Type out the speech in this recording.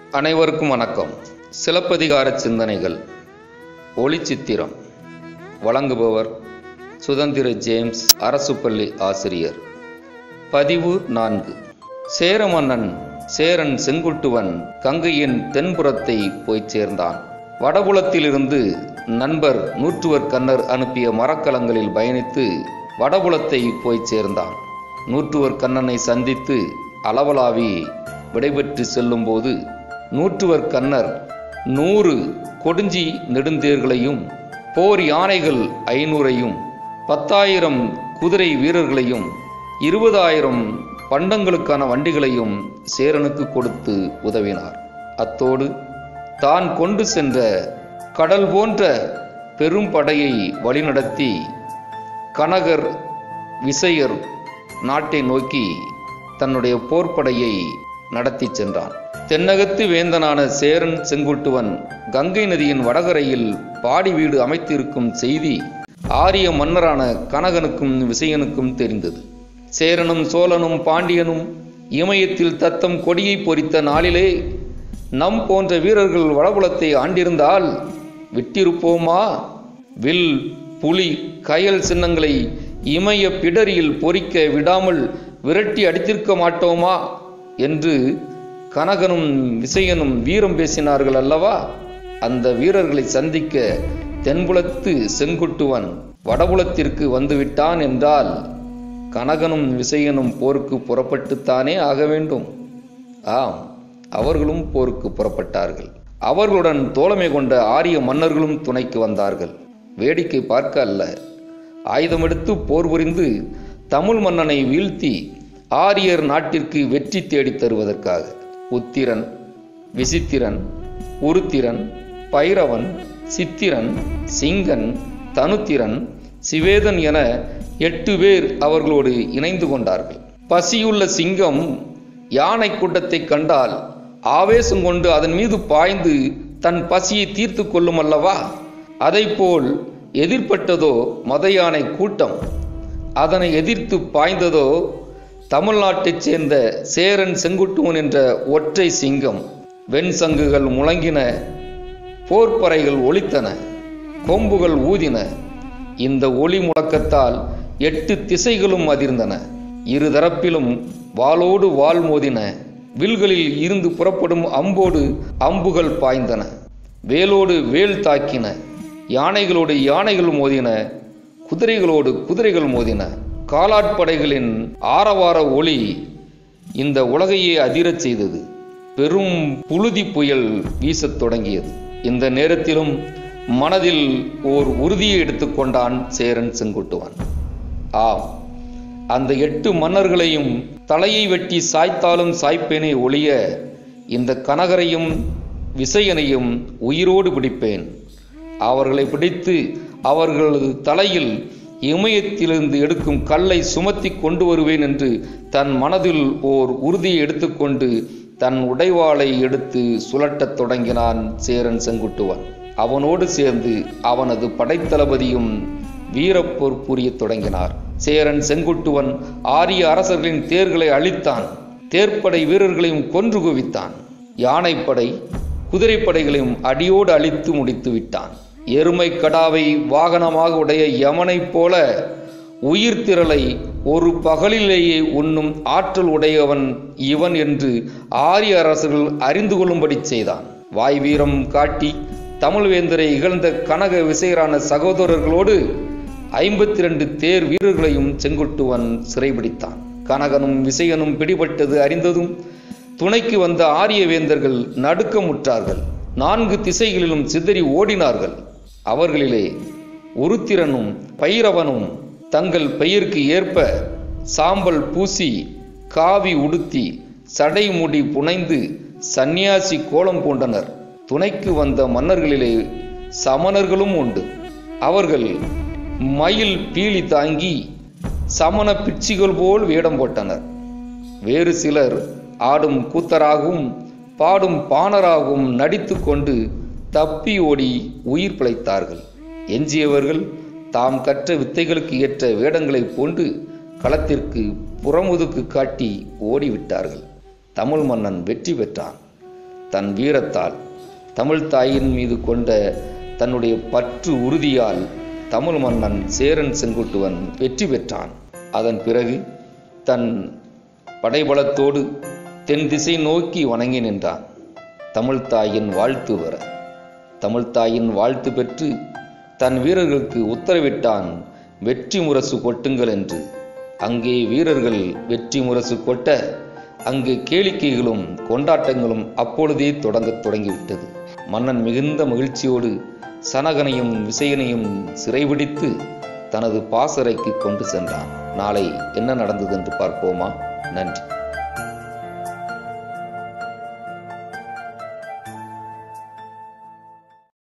அனைவருக்கும் வணக்கம் சிலப்பதிகார சிந்தனைகள் ஒளிச்சித்திரம் வழங்குபவர் சுதந்திர ஜேம்ஸ் அரசு பள்ளி ஆசிரியர் பதிவு நான்கு சேர மன்னன் சேரன் செங்குட்டுவன் கங்கையின் தென்புறத்தை போய்ச் சேர்ந்தான் வடபுலத்திலிருந்து நண்பர் நூற்றுவர் கண்ணர் அனுப்பிய மரக்கலங்களில் பயணித்து வடபுலத்தை போய்ச் சேர்ந்தான் நூற்றுவர் கண்ணனை சந்தித்து அளவலாவி விடைபெற்று செல்லும்போது நூற்றுவர் கண்ணர் நூறு கொடுஞ்சி நெடுந்தேர்களையும் போர் யானைகள் ஐநூறையும் பத்தாயிரம் குதிரை வீரர்களையும் இருபதாயிரம் பண்டங்களுக்கான வண்டிகளையும் சேரனுக்கு கொடுத்து உதவினார் அத்தோடு தான் கொண்டு சென்ற கடல் போன்ற பெரும் படையை வழிநடத்தி கனகர் விசையர் நாட்டை நோக்கி தன்னுடைய போர்ப்படையை நடத்தி சென்றான் தென்னகத்து வேந்தனான சேரன் செங்குட்டுவன் கங்கை நதியின் வடகரையில் பாடி வீடு அமைத்திருக்கும் செய்தி ஆரிய மன்னரான கனகனுக்கும் விசயனுக்கும் தெரிந்தது சேரனும் சோழனும் பாண்டியனும் இமயத்தில் தத்தம் கொடியை பொறித்த நாளிலே நம் போன்ற வீரர்கள் வடபுலத்தை ஆண்டிருந்தால் விட்டிருப்போமா வில் புலி கயல் சின்னங்களை இமய பிடரியில் பொறிக்க விடாமல் விரட்டி அடித்திருக்க மாட்டோமா என்று கனகனும் விசயனும் வீரம் பேசினார்கள் அல்லவா அந்த வீரர்களை சந்திக்க தென்புலத்து செங்குட்டுவன் வடபுலத்திற்கு வந்துவிட்டான் என்றால் கனகனும் விசயனும் போருக்கு புறப்பட்டுத்தானே ஆக வேண்டும் ஆம் அவர்களும் போருக்கு புறப்பட்டார்கள் அவர்களுடன் தோழமை கொண்ட ஆரிய மன்னர்களும் துணைக்கு வந்தார்கள் வேடிக்கை பார்க்க அல்ல ஆயுதமெடுத்து போர் புரிந்து தமிழ் மன்னனை வீழ்த்தி ஆரியர் நாட்டிற்கு வெற்றி தேடித் தருவதற்காக உத்திரன் விசித்திரன் உருத்திரன் பைரவன் சித்திரன் சிங்கன் தனுத்திரன் சிவேதன் என எட்டு பேர் அவர்களோடு இணைந்து கொண்டார்கள் பசியுள்ள சிங்கம் யானை கூட்டத்தை கண்டால் ஆவேசம் கொண்டு அதன் மீது பாய்ந்து தன் பசியை தீர்த்து கொள்ளும் அல்லவா அதைப்போல் எதிர்பட்டதோ மத யானை கூட்டம் அதனை எதிர்த்து பாய்ந்ததோ தமிழ்நாட்டைச் சேர்ந்த சேரன் செங்குட்டுவன் என்ற ஒற்றை சிங்கம் வெண் சங்குகள் முழங்கின போர்ப்பறைகள் ஒலித்தன கொம்புகள் ஊதின இந்த ஒளி முழக்கத்தால் எட்டு திசைகளும் அதிர்ந்தன இருதரப்பிலும் வாளோடு வாள் மோதின வில்களில் இருந்து புறப்படும் அம்போடு அம்புகள் பாய்ந்தன வேலோடு வேல் தாக்கின யானைகளோடு யானைகள் மோதின குதிரைகளோடு குதிரைகள் மோதின காலாட்படைகளின் ஆரவார ஒளி இந்த உலகையே அதிரச் செய்தது பெரும் புழுதி புயல் வீசத் தொடங்கியது இந்த நேரத்திலும் மனதில் ஓர் உறுதியை எடுத்துக்கொண்டான் சேரன் செங்குட்டுவன் ஆம் அந்த எட்டு மன்னர்களையும் தலையை வெட்டி சாய்த்தாலும் சாய்ப்பேனே ஒழிய இந்த கனகரையும் விசயனையும் உயிரோடு பிடிப்பேன் அவர்களை பிடித்து அவர்களது தலையில் இமயத்திலிருந்து எடுக்கும் கல்லை சுமத்தி கொண்டு வருவேன் என்று தன் மனதில் ஓர் உறுதியை எடுத்துக்கொண்டு தன் உடைவாளை எடுத்து சுழட்டத் தொடங்கினான் சேரன் செங்குட்டுவன் அவனோடு சேர்ந்து அவனது படைத்தளபதியும் வீரப்போர் புரியத் தொடங்கினார் சேரன் செங்குட்டுவன் ஆரிய அரசர்களின் தேர்களை அழித்தான் தேர்ப்படை வீரர்களையும் கொன்று குவித்தான் யானைப்படை குதிரைப்படைகளையும் அடியோடு அழித்து முடித்து விட்டான் எருமை கடாவை வாகனமாக உடைய யமனைப் போல உயிர் திரளை ஒரு பகலிலேயே உண்ணும் ஆற்றல் உடையவன் இவன் என்று ஆரிய அரசர்கள் அறிந்து கொள்ளும்படி செய்தான் வாய் வீரம் காட்டி தமிழ்வேந்தரை இகழ்ந்த கனக விசையரான சகோதரர்களோடு ஐம்பத்தி ரெண்டு தேர் வீரர்களையும் செங்குட்டுவன் சிறைபிடித்தான் கனகனும் விசயனும் பிடிபட்டது அறிந்ததும் துணைக்கு வந்த ஆரிய வேந்தர்கள் நடுக்கமுற்றார்கள் நான்கு திசைகளிலும் சிதறி ஓடினார்கள் அவர்களிலே உருத்திரனும் பைரவனும் தங்கள் பெயருக்கு ஏற்ப சாம்பல் பூசி காவி உடுத்தி சடைமுடி புனைந்து சந்நியாசி கோலம் பூண்டனர் துணைக்கு வந்த மன்னர்களிலே சமணர்களும் உண்டு அவர்கள் மயில் பீலி தாங்கி சமண பிட்சிகள் போல் வேடம் போட்டனர் வேறு சிலர் ஆடும் கூத்தராகவும் பாடும் பாணராகவும் நடித்து கொண்டு தப்பி ஓடி உயிர் பிழைத்தார்கள் எஞ்சியவர்கள் தாம் கற்ற வித்தைகளுக்கு ஏற்ற வேடங்களை பூண்டு களத்திற்கு புறமுதுக்கு காட்டி ஓடிவிட்டார்கள் தமிழ் மன்னன் வெற்றி பெற்றான் தன் வீரத்தால் தமிழ் தாயின் மீது கொண்ட தன்னுடைய பற்று உறுதியால் தமிழ் மன்னன் சேரன் செங்குட்டுவன் வெற்றி பெற்றான் அதன் பிறகு தன் படைபலத்தோடு தென் திசை நோக்கி வணங்கி நின்றான் தமிழ்த்தாயின் வாழ்த்து வர தமிழ்த்தாயின் வாழ்த்து பெற்று தன் வீரர்களுக்கு உத்தரவிட்டான் வெற்றி முரசு கொட்டுங்கள் என்று அங்கே வீரர்கள் வெற்றி முரசு கொட்ட அங்கு கேளிக்கைகளும் கொண்டாட்டங்களும் அப்பொழுதே தொடங்கத் தொடங்கிவிட்டது மன்னன் மிகுந்த மகிழ்ச்சியோடு சனகனையும் விசயனையும் சிறைபிடித்து தனது பாசறைக்கு கொண்டு சென்றான் நாளை என்ன நடந்தது என்று பார்ப்போமா நன்றி